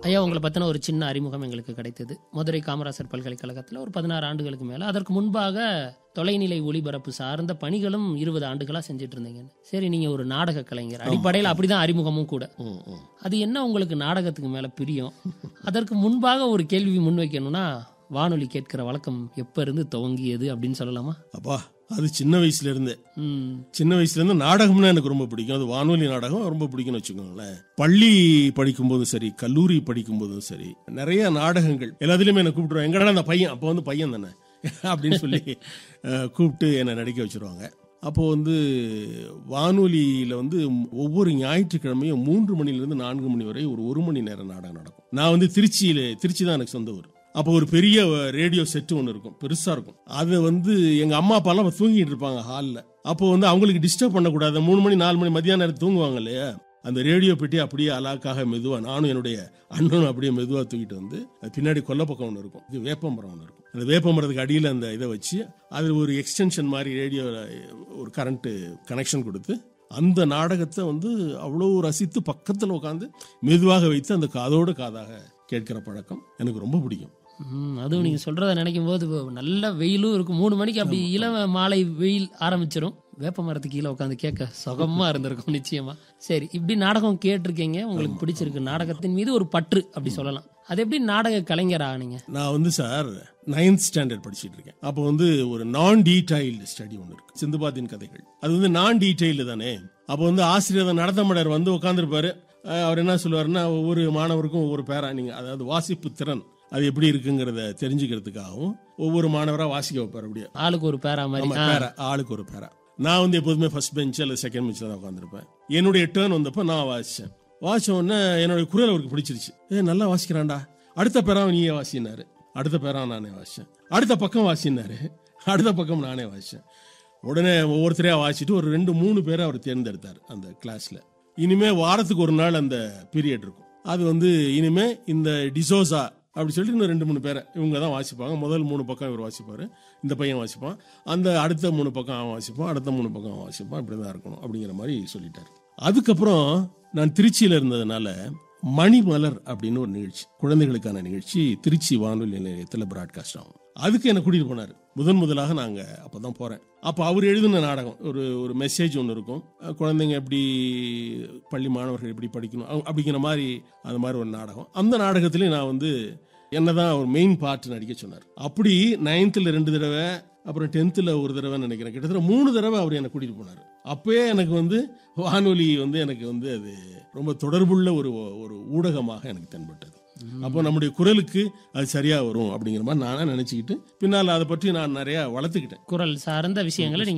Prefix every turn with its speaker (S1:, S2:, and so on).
S1: ஐயா உங்களை பற்றின ஒரு சின்ன அறிமுகம் எங்களுக்கு கிடைத்தது மதுரை காமராசர் பல்கலைக்கழகத்தில் ஒரு பதினாறு ஆண்டுகளுக்கு மேலே அதற்கு முன்பாக தொலைநிலை ஒளிபரப்பு சார்ந்த பணிகளும் இருபது ஆண்டுகளாக செஞ்சுட்டு இருந்தீங்க சரி நீங்கள் ஒரு நாடக கலைஞர் அடிப்படையில் அப்படிதான் அறிமுகமும் கூட
S2: ம், ம்.
S1: அது என்ன உங்களுக்கு நாடகத்துக்கு மேலே பிரியம் அதற்கு முன்பாக ஒரு கேள்வி முன்வைக்கணும்னா வானொலி கேட்கிற வழக்கம் எப்போ இருந்து துவங்கியது அப்படின்னு சொல்லலாமா
S2: அப்பா அது சின்ன வயசுல இருந்தே
S1: ம்
S2: சின்ன வயசுல இருந்து நாடகம்னா எனக்கு ரொம்ப பிடிக்கும் அது வானொலி நாடகம் ரொம்ப பிடிக்கும்னு வச்சுக்கோங்களேன் பள்ளி படிக்கும்போதும் சரி கல்லூரி படிக்கும்போதும் சரி நிறைய நாடகங்கள் எல்லாத்துலயுமே என்ன கூப்பிட்டுருவாங்க எங்கடா அந்த பையன் அப்போ வந்து பையன் தானே அப்படின்னு சொல்லி அஹ், கூப்பிட்டு என்னை நடிக்க வச்சிருவாங்க அப்போ வந்து வானொலியில வந்து ஒவ்வொரு ஞாயிற்றுக்கிழமையும் மூன்று மணிலிருந்து நான்கு மணி வரை ஒரு ஒரு மணி நேரம் நாடகம் நடக்கும் நான் வந்து திருச்சியில திருச்சி தான் எனக்கு சொந்த ஊர் அப்போ ஒரு பெரிய ரேடியோ செட்டு ஒன்று இருக்கும் பெருசா இருக்கும் அது வந்து எங்க அம்மா அப்பாலாம் அப்ப தூங்கிட்டு இருப்பாங்க ஹாலில் அப்போ வந்து அவங்களுக்கு டிஸ்டர்ப் பண்ணக்கூடாது மூணு மணி நாலு மணி மதியான நேரத்து தூங்குவாங்க இல்லையா அந்த ரேடியோ பெட்டி அப்படியே அலாக்காக மெதுவா நானும் என்னுடைய அண்ணனும் அப்படியே மெதுவா தூக்கிட்டு வந்து அது பின்னாடி கொல்லப்பக்கம் ஒன்று இருக்கும் இது வேப்பமரம் ஒன்று இருக்கும் அந்த வேப்பமரத்துக்கு அடியில் அந்த இதை வச்சு அது ஒரு எக்ஸ்டென்ஷன் மாதிரி ரேடியோ ஒரு கரண்ட் கனெக்ஷன் கொடுத்து அந்த நாடகத்தை வந்து அவ்வளோ ரசித்து பக்கத்தில் உட்காந்து மெதுவாக வைத்து அந்த காதோடு காதாக கேட்கிற பழக்கம் எனக்கு ரொம்ப பிடிக்கும்
S1: ம், அதுவும் நீங்க சொல்றத நினைக்கும் போது நல்ல வெயிலும் இருக்கும் மூணு மணிக்கு அப்படி இளவ மாலை வெயில் ஆரம்பிச்சிடும் வேப்ப மரத்துக்கு கீழே உட்காந்து கேட்க சுகமா இருந்திருக்கும் நிச்சயமா சரி இப்படி நாடகம் கேட்டிருக்கீங்க உங்களுக்கு பிடிச்சிருக்கு நாடகத்தின் மீது ஒரு பற்று அப்படி சொல்லலாம் அது எப்படி நாடக கலைஞர் ஆனீங்க
S2: நான் வந்து சார் நைன்த் ஸ்டாண்டர்ட் படிச்சிட்டு இருக்கேன் அப்போ வந்து ஒரு நான் டீடைல்டு ஸ்டடி ஒன்று இருக்கு சிந்துபாத்தின் கதைகள் அது வந்து நான் டீடைல்டு தானே அப்போ வந்து ஆசிரியர் நடத்த மாட்டார் வந்து உட்காந்துருப்பாரு அவர் என்ன சொல்லுவாருன்னா ஒவ்வொரு மாணவருக்கும் ஒவ்வொரு பேரா நீங்க அதாவது வாசிப்பு திறன் அது எப்படி இருக்குங்கிறத தெரிஞ்சுக்கிறதுக்காகவும் ஒவ்வொரு மாணவராக வாசிக்க வைப்பார் அப்படியே
S1: ஆளுக்கு ஒரு பேரா மாதிரி
S2: ஆமா, பேரா ஆளுக்கு ஒரு பேரா நான் வந்து எப்போதுமே ஃபர்ஸ்ட் பெஞ்ச் அல்லது செகண்ட் பெஞ்சில் தான் உட்காந்துருப்பேன் என்னுடைய டேர்ன் வந்தப்போ நான் வாசிச்சேன் வாசிச்ச உடனே என்னுடைய குரல் அவருக்கு பிடிச்சிருச்சு ஏ நல்லா வாசிக்கிறான்டா அடுத்த பேரா நீயே வாசினாரு அடுத்த பேரா நானே வாசிச்சேன் அடுத்த பக்கம் வாசினாரு அடுத்த பக்கம் நானே வாசிச்சேன் உடனே ஒவ்வொருத்தரையா வாசிட்டு ஒரு ரெண்டு மூணு பேரை அவர் தேர்ந்தெடுத்தார் அந்த கிளாஸ்ல இனிமே வாரத்துக்கு ஒரு நாள் அந்த பீரியட் இருக்கும் அது வந்து இனிமே இந்த டிசோசா அப்படி சொல்லிட்டு இன்னும் ரெண்டு மூணு பேரை இவங்க தான் வாசிப்பாங்க முதல் மூணு பக்கம் இவர் வாசிப்பாரு இந்த பையன் வாசிப்பான் அந்த அடுத்த மூணு பக்கம் அவன் வாசிப்பான் அடுத்த மூணு பக்கம் அவன் வாசிப்பான் இப்படி தான் இருக்கணும் அப்படிங்கிற மாதிரி சொல்லிட்டாரு அதுக்கப்புறம் நான் திருச்சியில இருந்ததுனால மணிமலர் அப்படின்னு ஒரு நிகழ்ச்சி குழந்தைகளுக்கான நிகழ்ச்சி திருச்சி வானொலி நிலையத்தில் பிராட்காஸ்ட் ஆகும் அதுக்கு என்ன கூட்டிட்டு போனாரு முதன் முதலாக நாங்க அப்பதான் போறேன் அப்ப அவர் எழுதின நாடகம் ஒரு ஒரு மெசேஜ் ஒன்று இருக்கும் அஹ் குழந்தைங்க எப்படி பள்ளி மாணவர்கள் எப்படி படிக்கணும் அ- அப்படிங்கிற மாதிரி அந்த மாதிரி ஒரு நாடகம் அந்த நாடகத்திலே நான் வந்து என்னதான் ஒரு மெயின் பார்ட் நடிக்க சொன்னார் அப்படி நைன்த்தில் ரெண்டு தடவை அப்புறம் டென்த்தில் ஒரு தடவை நினைக்கிறேன் கிட்டத்தட்ட மூணு தடவை அவர் என்னை கூட்டிட்டு போனார் அப்பயே எனக்கு வந்து வானொலி வந்து எனக்கு வந்து அது ரொம்ப தொடர்புள்ள ஒரு ஒரு ஊடகமாக எனக்கு தென்பட்டது அப்போ நம்முடைய குரலுக்கு அது சரியா வரும் அப்படிங்கிற மாதிரி நானே நினைச்சுக்கிட்டு பின்னால் அதை பற்றி நான் நிறைய வளர்த்துக்கிட்டேன்
S1: குரல் சார்ந்த விஷயங்களை நீங்க